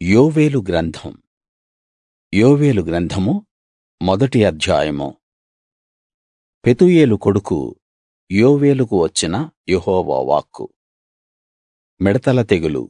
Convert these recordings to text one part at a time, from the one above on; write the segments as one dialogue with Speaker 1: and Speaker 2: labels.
Speaker 1: యోవేలు గ్రంథం యోవేలు గ్రంథము మొదటి అధ్యాయము పెతూయేలు కొడుకు యోవేలుకు వచ్చిన యెహోవా వాక్కు మిడతల తెగులు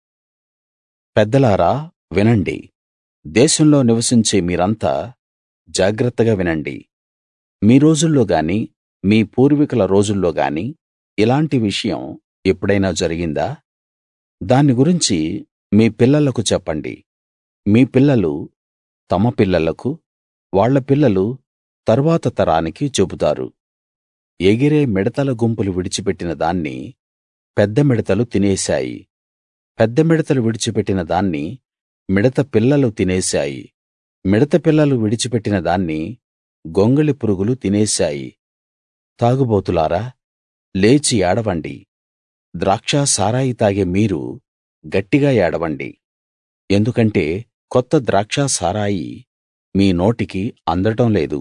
Speaker 1: పెద్దలారా వినండి దేశంలో నివసించే మీరంతా జాగ్రత్తగా వినండి మీ రోజుల్లో గాని మీ పూర్వీకుల రోజుల్లో గాని ఇలాంటి విషయం ఎప్పుడైనా జరిగిందా దాన్ని గురించి మీ పిల్లలకు చెప్పండి మీ పిల్లలు తమ పిల్లలకు వాళ్ళ పిల్లలు తరువాత తరానికి చెబుతారు ఎగిరే మిడతల గుంపులు విడిచిపెట్టిన దాన్ని పెద్ద మిడతలు తినేశాయి పెద్ద మిడతలు విడిచిపెట్టిన దాన్ని మిడత పిల్లలు తినేశాయి మిడత పిల్లలు విడిచిపెట్టిన దాన్ని గొంగళి పురుగులు తినేశాయి తాగుబోతులారా లేచి ఏడవండి ద్రాక్ష సారాయి తాగే మీరు గట్టిగా ఏడవండి ఎందుకంటే కొత్త ద్రాక్ష సారాయి మీ నోటికి అందడం లేదు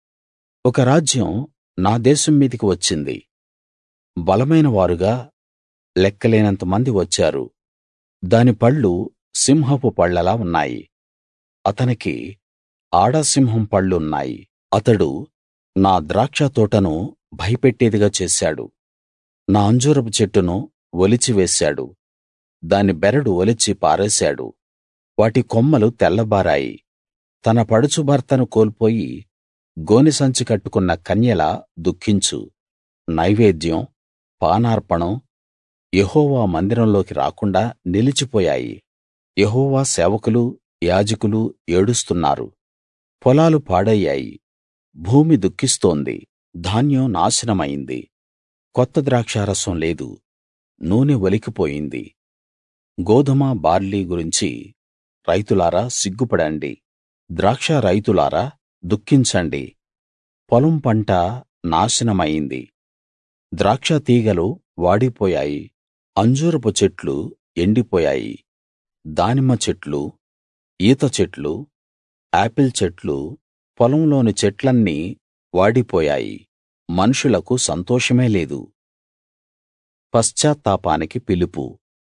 Speaker 1: ఒక రాజ్యం నా దేశం మీదికి వచ్చింది బలమైన వారుగా లెక్కలేనంత మంది వచ్చారు దాని పళ్ళు సింహపు పళ్ళలా ఉన్నాయి అతనికి ఆడ సింహం పళ్ళున్నాయి అతడు నా ద్రాక్ష తోటను భయపెట్టేదిగా చేశాడు నా అంజూరపు చెట్టును ఒలిచి వేశాడు దాని బెరడు ఒలిచి పారేశాడు వాటి కొమ్మలు తెల్లబారాయి తన పడుచు భర్తను కోల్పోయి గోనెసంచి కట్టుకున్న కన్యలా దుఃఖించు నైవేద్యం పానార్పణం యెహోవా మందిరంలోకి రాకుండా నిలిచిపోయాయి యెహోవా సేవకులు యాజకులు ఏడుస్తున్నారు పొలాలు పాడయ్యాయి భూమి దుఃఖిస్తోంది ధాన్యం నాశనమైంది కొత్త ద్రాక్షారసం లేదు నూనె ఒలికిపోయింది గోదుమ బార్లీ గురించి రైతులారా సిగ్గుపడండి ద్రాక్ష రైతులారా దుఃఖించండి పొలం పంట నాశనమయింది ద్రాక్ష తీగలు వాడిపోయాయి అంజూరపు చెట్లు ఎండిపోయాయి దానిమ్మ చెట్లు ఈత చెట్లు ఆపిల్ చెట్లు పొలంలోని చెట్లన్నీ వాడిపోయాయి మనుషులకు సంతోషమే లేదు పశ్చాత్తాపానికి పిలుపు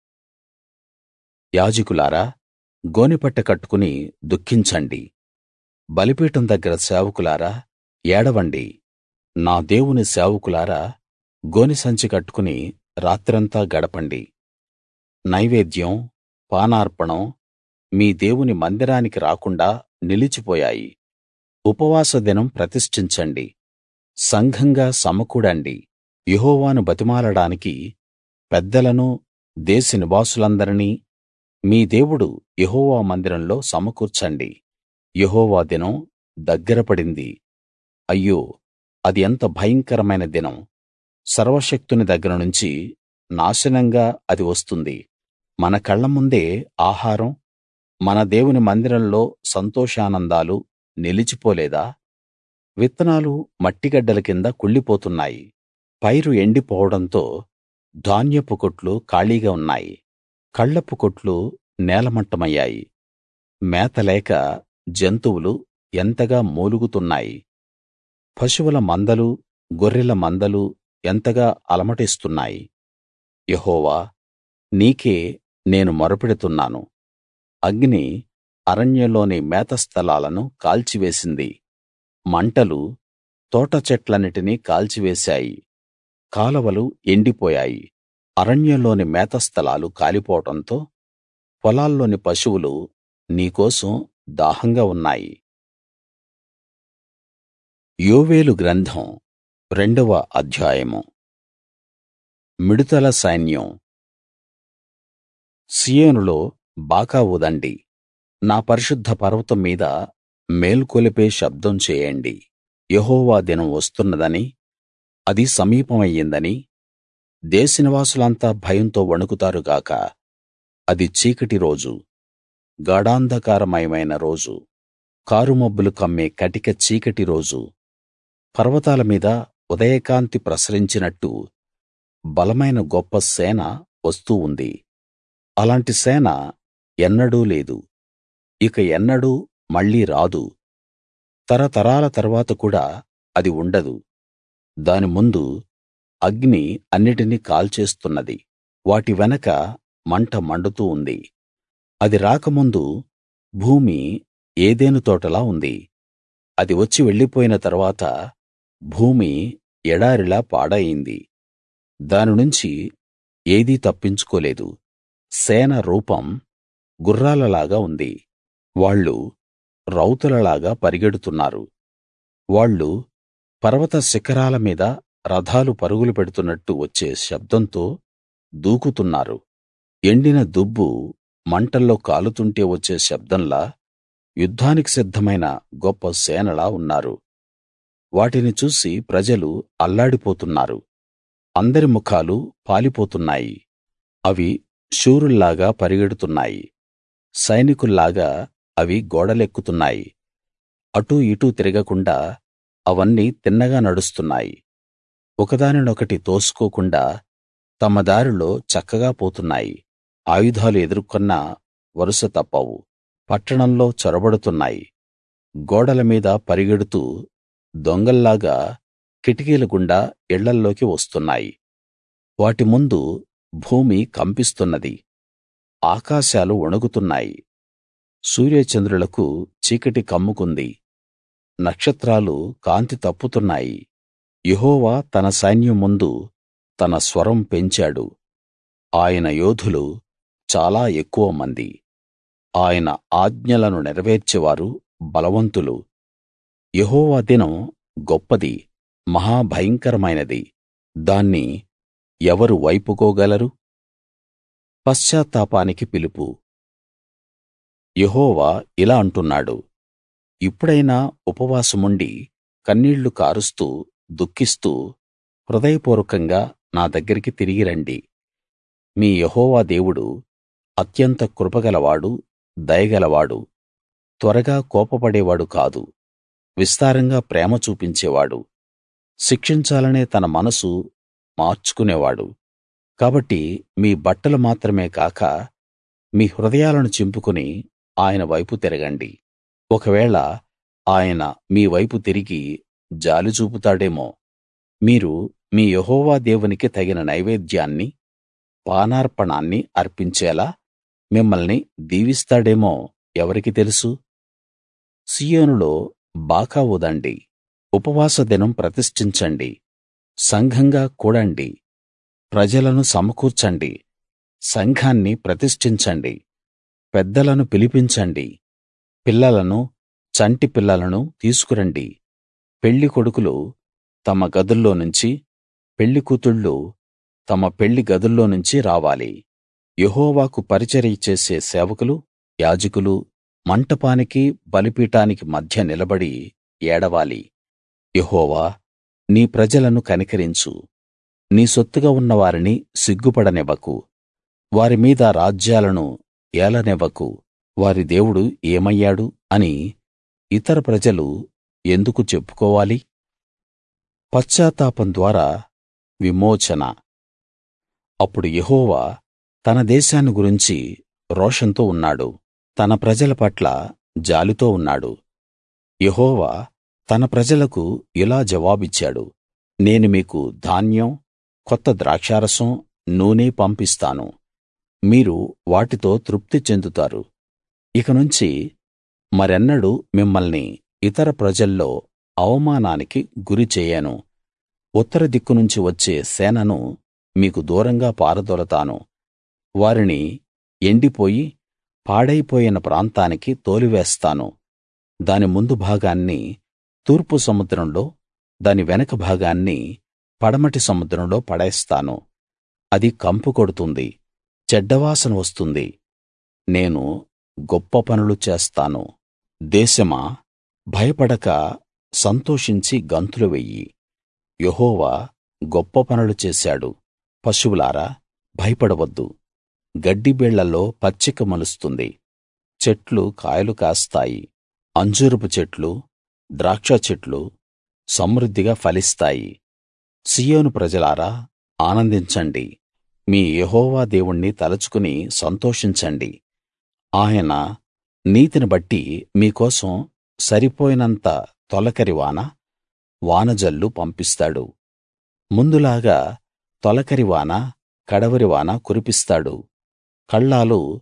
Speaker 1: యాజకులారా గోనెపట్ట కట్టుకుని దుఃఖించండి బలిపీఠం దగ్గర సేవకులారా ఏడవండి నా దేవుని సేవకులారా గోనెసంచి కట్టుకుని రాత్రంతా గడపండి నైవేద్యం పానార్పణం మీ దేవుని మందిరానికి రాకుండా నిలిచిపోయాయి ఉపవాస దినం ప్రతిష్ఠించండి సంఘంగా సమకూడండి యెహోవాను బతిమాలడానికి పెద్దలను దేశ నివాసులందరినీ మీ దేవుడు యెహోవా మందిరంలో సమకూర్చండి యెహోవా దినం దగ్గర పడింది అయ్యో అది ఎంత భయంకరమైన దినం సర్వశక్తుని దగ్గర నుంచి నాశనంగా అది వస్తుంది మన కళ్ళ ముందే ఆహారం మన దేవుని మందిరంలో సంతోషానందాలు నిలిచిపోలేదా విత్తనాలు మట్టిగడ్డల కింద కుళ్ళిపోతున్నాయి పైరు ఎండిపోవడంతో ధాన్యపు కొట్లు ఖాళీగా ఉన్నాయి కళ్లపు కొట్లు నేలమట్టమయ్యాయి మేత లేక జంతువులు ఎంతగా మూలుగుతున్నాయి పశువుల మందలు గొర్రెల మందలు ఎంతగా అలమటిస్తున్నాయి యెహోవా నీకే నేను మొరపెడుతున్నాను అగ్ని అరణ్యంలోని మేత స్థలాలను కాల్చివేసింది మంటలు తోట చెట్లన్నిటినీ కాల్చివేశాయి కాలవలు ఎండిపోయాయి అరణ్యంలోని మేత స్థలాలు కాలిపోవడంతో పొలాల్లోని పశువులు నీకోసం దాహంగా ఉన్నాయి యోవేలు గ్రంథం రెండవ అధ్యాయము మిడుతల సైన్యం సీయోనులో బాకా ఊదండి నా పరిశుద్ధ పర్వతం మీద మేల్కొలిపే శబ్దం చేయండి యెహోవా దినం వస్తున్నదని అది సమీపమయ్యిందని దేశనివాసులంతా భయంతో వణుకుతారు గాక అది చీకటి రోజు గాఢాంధకారమయమైన రోజు కారుమబ్బులు కమ్మే కటిక చీకటి రోజు పర్వతాల మీద ఉదయకాంతి ప్రసరించినట్టు బలమైన గొప్ప సేన వస్తూ ఉంది అలాంటి సేన ఎన్నడూ లేదు ఇక ఎన్నడూ మళ్ళీ రాదు తరతరాల తరువాత కూడా అది ఉండదు దాని ముందు అగ్ని అన్నిటినీ కాల్చేస్తున్నది వాటి వెనక మంట మండుతూ ఉంది అది రాకముందు భూమి ఏదెను తోటలా ఉంది అది వచ్చి వెళ్ళిపోయిన తరువాత భూమి ఎడారిలా పాడయింది దాని నుంచి ఏదీ తప్పించుకోలేదు సేన రూపం గుర్రాలలాగా ఉంది వాళ్ళు రౌతులలాగా పరిగెడుతున్నారు వాళ్ళు పర్వత శిఖరాల మీద రథాలు పరుగులు పెడుతున్నట్టు వచ్చే శబ్దంతో దూకుతున్నారు ఎండిన దుబ్బు మంటల్లో కాలుతుంటే వచ్చే శబ్దంలా యుద్ధానికి సిద్ధమైన గొప్ప సేనలా ఉన్నారు వాటిని చూసి ప్రజలు అల్లాడిపోతున్నారు అందరి ముఖాలు పాలిపోతున్నాయి అవి శూరుల్లాగా పరిగెడుతున్నాయి సైనికుల్లాగా అవి గోడలెక్కుతున్నాయి అటూ ఇటూ తిరగకుండా అవన్నీ తిన్నగా నడుస్తున్నాయి ఒకదానినొకటి తోసుకోకుండా తమ దారిలో చక్కగా పోతున్నాయి ఆయుధాలు ఎదుర్కొన్నా వరుస తప్పవు పట్టణంలో చొరబడుతున్నాయి గోడల మీద పరిగెడుతూ దొంగల్లాగా కిటికీల గుండా ఇళ్ళల్లోకి వస్తున్నాయి వాటి ముందు భూమి కంపిస్తున్నది ఆకాశాలు వణుకుతున్నాయి సూర్యచంద్రులకు చీకటి కమ్ముకుంది నక్షత్రాలు కాంతి తప్పుతున్నాయి యెహోవా తన సైన్యం ముందు తన స్వరం పెంచాడు ఆయన యోధులు చాలా ఎక్కువ మంది ఆయన ఆజ్ఞలను నెరవేర్చేవారు బలవంతులు యెహోవా దినం గొప్పది మహా భయంకరమైనది దాన్ని ఎవరు వైపుకోగలరు పశ్చాత్తాపానికి పిలుపు యెహోవా ఇలా అంటున్నాడు ఇప్పుడైనా ఉపవాసముండి కన్నీళ్లు కారుస్తూ దుఃఖిస్తూ హృదయపూర్వకంగా నా దగ్గరికి తిరిగి రండి మీ యెహోవా దేవుడు అత్యంత కృపగలవాడు దయగలవాడు త్వరగా కోపపడేవాడు కాదు విస్తారంగా ప్రేమ చూపించేవాడు శిక్షించాలనే తన మనసు మార్చుకునేవాడు కాబట్టి మీ బట్టలు మాత్రమే కాక మీ హృదయాలను చింపుకుని ఆయన వైపు తిరగండి ఒకవేళ ఆయన మీ వైపు తిరిగి జాలి చూపుతాడేమో మీరు మీ యెహోవా దేవునికి తగిన నైవేద్యాన్ని పానార్పణాన్ని అర్పించేలా మిమ్మల్ని దీవిస్తాడేమో ఎవరికి తెలుసు సీయోనులో బాకా ఊదండి ఉపవాస దినం ప్రతిష్ఠించండి సంఘంగా కూడండి ప్రజలను సమకూర్చండి సంఘాన్ని ప్రతిష్ఠించండి పెద్దలను పిలిపించండి పిల్లలను చంటి పిల్లలను తీసుకురండి పెళ్లి కొడుకులు తమ గదుల్లో నుంచి పెళ్లి కూతుళ్ళు తమ పెళ్లి గదుల్లో నుంచి రావాలి యెహోవాకు పరిచర్య చేసే సేవకులు యాజకులు మంటపానికి బలిపీఠానికి మధ్య నిలబడి ఏడవాలి యెహోవా నీ ప్రజలను కనికరించు నీ సొత్తుగా ఉన్న వారిని సిగ్గుపడనివ్వకు వారి మీద రాజ్యాలను ఏలనివ్వకు వారి దేవుడు ఏమయ్యాడు అని ఇతర ప్రజలు ఎందుకు చెప్పుకోవాలి పశ్చాత్తాపం ద్వారా విమోచన అప్పుడు యెహోవా తన దేశాన్ని గురించి రోషంతో ఉన్నాడు తన ప్రజల పట్ల జాలితో ఉన్నాడు యెహోవా తన ప్రజలకు ఇలా జవాబిచ్చాడు నేను మీకు ధాన్యం కొత్త ద్రాక్షారసం నూనె పంపిస్తాను మీరు వాటితో తృప్తి చెందుతారు ఇకనుంచి మరెన్నడూ మిమ్మల్ని ఇతర ప్రజల్లో అవమానానికి గురి చెయ్యను ఉత్తర దిక్కు నుంచి వచ్చే సేనను మీకు దూరంగా పారదోలతాను వారిని ఎండిపోయి పాడైపోయిన ప్రాంతానికి తోలివేస్తాను దాని ముందు భాగాన్ని తూర్పు సముద్రంలో దాని వెనక భాగాన్ని పడమటి సముద్రంలో పడేస్తాను అది కంపు కొడుతుంది చెడ్డవాసన వస్తుంది నేను గొప్ప పనులు చేస్తాను దేశమా భయపడక సంతోషించి గంతులు వెయ్యి యెహోవా గొప్ప పనులు చేశాడు పశువులారా భయపడవద్దు గడ్డిబీళ్లలో పచ్చిక మొలుస్తుంది చెట్లు కాయలు కాస్తాయి అంజూరపు చెట్లు ద్రాక్ష చెట్లు సమృద్ధిగా ఫలిస్తాయి సీయోను ప్రజలారా ఆనందించండి మీ యెహోవా దేవుణ్ణి తలుచుకుని సంతోషించండి ఆయన నీతిని బట్టి మీకోసం సరిపోయినంత తొలకరి వాన వానజల్లు పంపిస్తాడు ముందులాగా తొలకరి వాన కడవరి వాన కురిపిస్తాడు కళ్ళాలు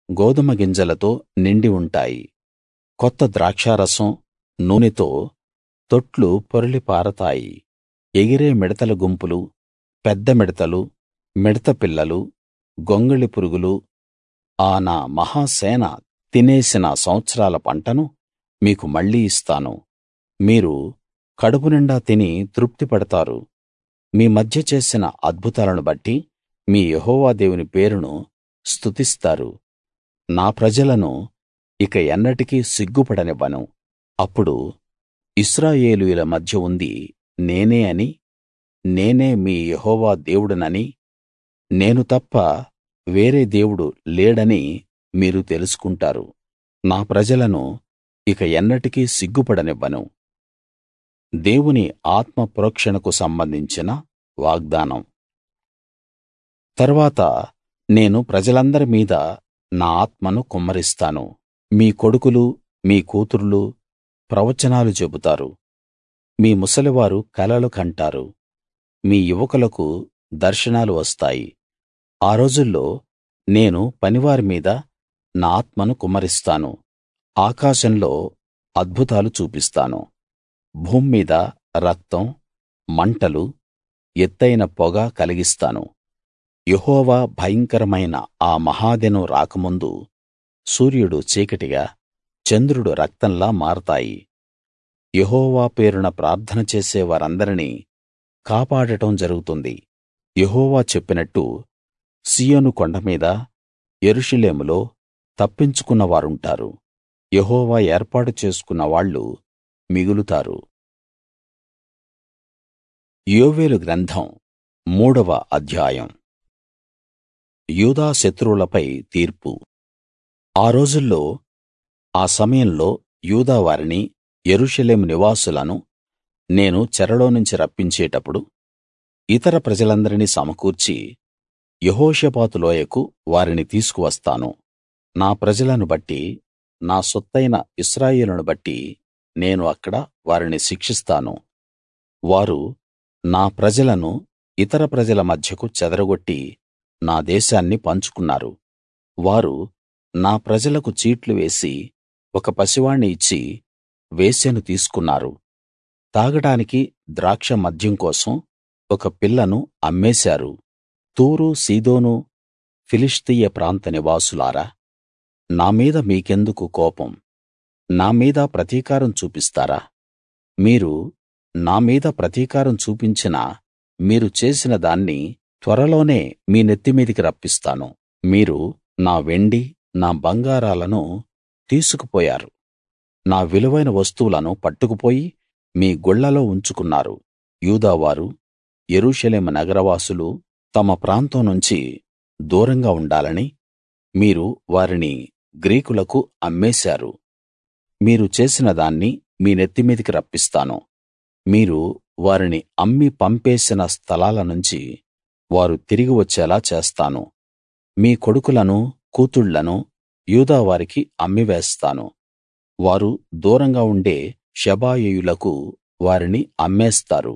Speaker 1: గోదుమ గింజలతో నిండి ఉంటాయి కొత్త ద్రాక్షారసం నూనెతో తొట్లు పొర్లి పారతాయి ఎగిరే మిడతల గుంపులు పెద్ద మిడతలు మిడత పిల్లలు గొంగళి పురుగులు ఆ నా మహాసేన తినేసిన సంవత్సరాల పంటను మీకు మళ్ళీ ఇస్తాను మీరు కడుపు నిండా తిని తృప్తి పడతారు మీ మధ్య చేసిన అద్భుతాలను బట్టి మీ యెహోవా దేవుని పేరును స్తుతిస్తారు నా ప్రజలను ఇక ఎన్నటికీ సిగ్గుపడనివ్వను అప్పుడు ఇశ్రాయేలీయుల మధ్య ఉంది నేనే అని నేనే మీ యెహోవా దేవుడనని నేను తప్ప వేరే దేవుడు లేడని మీరు తెలుసుకుంటారు నా ప్రజలను ఇక ఎన్నటికీ సిగ్గుపడనివ్వను దేవుని ఆత్మ ప్రోక్షణకు సంబంధించిన వాగ్దానం తరువాత నేను ప్రజలందరి మీద నా ఆత్మను కుమ్మరిస్తాను మీ కొడుకులు మీ కూతుర్లు ప్రవచనాలు చెబుతారు మీ ముసలివారు కలలు కంటారు మీ యువకులకు దర్శనాలు వస్తాయి ఆ రోజుల్లో నేను పనివారి మీద నా ఆత్మను కుమ్మరిస్తాను ఆకాశంలో అద్భుతాలు చూపిస్తాను భూమ్మీద రక్తం మంటలు ఎత్తయిన పొగ కలిగిస్తాను యెహోవా భయంకరమైన ఆ మహాదినం రాకముందు సూర్యుడు చీకటిగా చంద్రుడు రక్తంలా మారతాయి యెహోవా పేరున ప్రార్థన చేసే వారందరినీ కాపాడటం జరుగుతుంది యెహోవా చెప్పినట్టు సీయోను కొండ మీద యెరూషలేములో తప్పించుకున్న వారుంటారు యెహోవా ఏర్పాటు చేసుకున్న వాళ్ళు మిగులుతారు యోవేలు గ్రంథం మూడవ అధ్యాయం యూదా శత్రువులపై తీర్పు ఆ రోజుల్లో ఆ సమయంలో యూదా వారిని యెరూషలేము నివాసులను నేను చెరలోనుంచి రప్పించేటప్పుడు ఇతర ప్రజలందరినీ సమకూర్చి యెహోషాపాతు లోయకు వారిని తీసుకువస్తాను నా ప్రజలను బట్టి నా సొత్తయిన ఇశ్రాయేలును బట్టి నేను అక్కడ వారిని శిక్షిస్తాను వారు నా ప్రజలను ఇతర ప్రజల మధ్యకు చెదరగొట్టి నా దేశాన్ని పంచుకున్నారు వారు నా ప్రజలకు చీట్లు వేసి ఒక పసివాణ్ణి ఇచ్చి వేశ్యను తీసుకున్నారు తాగడానికి ద్రాక్ష మద్యం కోసం ఒక పిల్లను అమ్మేశారు తూరు సీదోను ఫిలిష్తీయ ప్రాంత నివాసులారా నా మీద మీకెందుకు కోపం నా మీద ప్రతీకారం చూపిస్తారా మీరు నా మీద ప్రతీకారం చూపించినా మీరు చేసిన దాన్ని త్వరలోనే మీ నెత్తిమీదికి రప్పిస్తాను మీరు నా వెండి నా బంగారాలను తీసుకుపోయారు నా విలువైన వస్తువులను పట్టుకుపోయి మీ గుళ్లలో ఉంచుకున్నారు యూదావారు యెరూషలేము నగరవాసులు తమ ప్రాంతం నుంచి దూరంగా ఉండాలని మీరు వారిని గ్రీకులకు అమ్మేశారు మీరు చేసిన దాన్ని మీ నెత్తిమీదికి రప్పిస్తాను మీరు వారిని అమ్మి పంపేసిన స్థలాల నుంచి వారు తిరిగి వచ్చేలా చేస్తాను మీ కొడుకులను కూతుళ్ళను యూదా వారికి అమ్మివేస్తాను వారు దూరంగా ఉండే షెబాయీయులకు వారిని అమ్మేస్తారు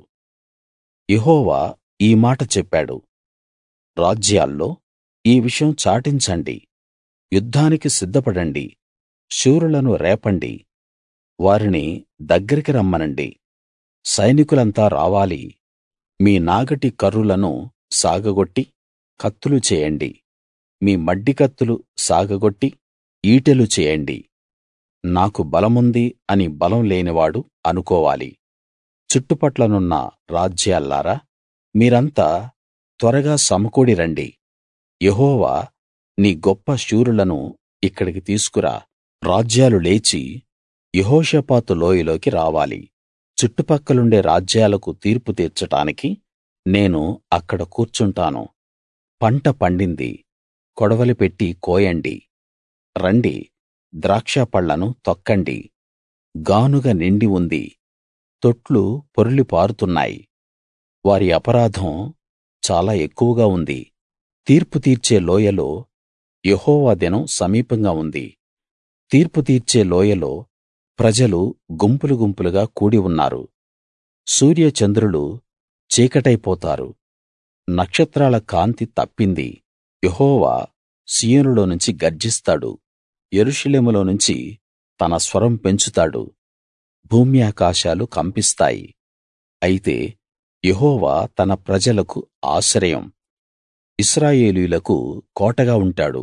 Speaker 1: యెహోవా ఈ మాట చెప్పాడు రాజ్యాల్లో ఈ విషయం చాటించండి యుద్ధానికి సిద్ధపడండి శూరులను రేపండి వారిని దగ్గరికి రమ్మనండి సైనికులంతా రావాలి మీ నాగటి కర్రులను సాగగొట్టి కత్తులు చేయండి మీ మడ్డి కత్తులు సాగగొట్టి ఈటెలు చేయండి నాకు బలముంది అని బలం లేనివాడు అనుకోవాలి చుట్టుపట్లనున్న రాజ్యాల్లారా మీరంతా త్వరగా సమకూడి రండి యెహోవా నీ గొప్ప శూరులను ఇక్కడికి తీసుకురా రాజ్యాలు లేచి యెహోషాపాతు లోయలోకి రావాలి చుట్టుపక్కలుండే రాజ్యాలకు తీర్పు తీర్చడానికి నేను అక్కడ కూర్చుంటాను పంట పండింది కొడవలి పెట్టి కోయండి రండి ద్రాక్ష పళ్ళను తొక్కండి గానుగ నిండి ఉంది తొట్లు పొర్లి పారుతున్నాయి వారి అపరాధం చాలా ఎక్కువగా ఉంది తీర్పు తీర్చే లోయలో యెహోవా దినం సమీపంగా ఉంది తీర్పు తీర్చే లోయలో ప్రజలు గుంపులు గుంపులుగా కూడి ఉన్నారు సూర్య చంద్రులు చీకటైపోతారు నక్షత్రాల కాంతి తప్పింది యెహోవా సీయోనులో నుంచి గర్జిస్తాడు యెరూషలేములో నుంచి తన స్వరం పెంచుతాడు భూమ్యాకాశాలు కంపిస్తాయి అయితే యెహోవా తన ప్రజలకు ఆశ్రయం ఇశ్రాయేలీయులకు కోటగా ఉంటాడు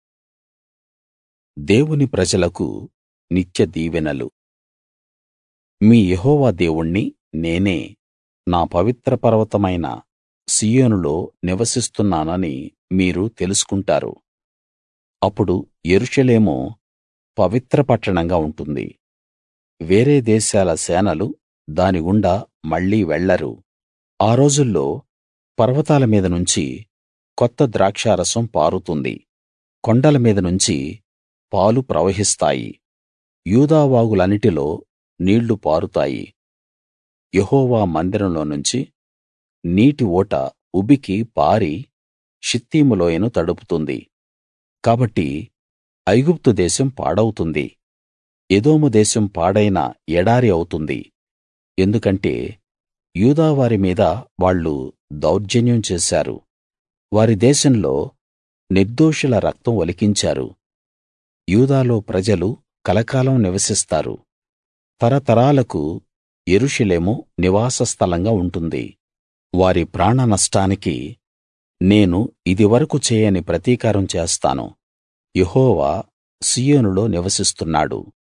Speaker 1: దేవుని ప్రజలకు నిత్య దీవెనలు మీ యెహోవా దేవుణ్ణి నేనే నా పవిత్ర పర్వతమైన సీయోనులో నివసిస్తున్నానని మీరు తెలుసుకుంటారు అప్పుడు యెరూషలేము పవిత్ర పట్టణంగా ఉంటుంది వేరే దేశాల సేనలు దాని గుండా మళ్ళీ వెళ్ళరు ఆ రోజుల్లో పర్వతాల మీద నుంచి కొత్త ద్రాక్షారసం పారుతుంది కొండల మీద నుంచి పాలు ప్రవహిస్తాయి యూదా వాగులన్నిటిలో నీళ్లు పారుతాయి యెహోవా మందిరంలో నుంచి నీటి ఊట ఉబికి పారి షిత్తీము లోయను తడుపుతుంది కాబట్టి ఐగుప్తు దేశం పాడవుతుంది ఎదోము దేశం పాడైన ఎడారి అవుతుంది ఎందుకంటే యూదా వారి మీద వాళ్ళు దౌర్జన్యం చేశారు వారి దేశంలో నిర్దోషుల రక్తం ఒలికించారు యూదాలో ప్రజలు కలకాలం నివసిస్తారు తరతరాలకు యెరూషలేము నివాస స్థలంగా ఉంటుంది వారి ప్రాణ నష్టానికి నేను ఇదివరకు చేయని ప్రతీకారం చేస్తాను యెహోవా సీయోనులో నివసిస్తున్నాడు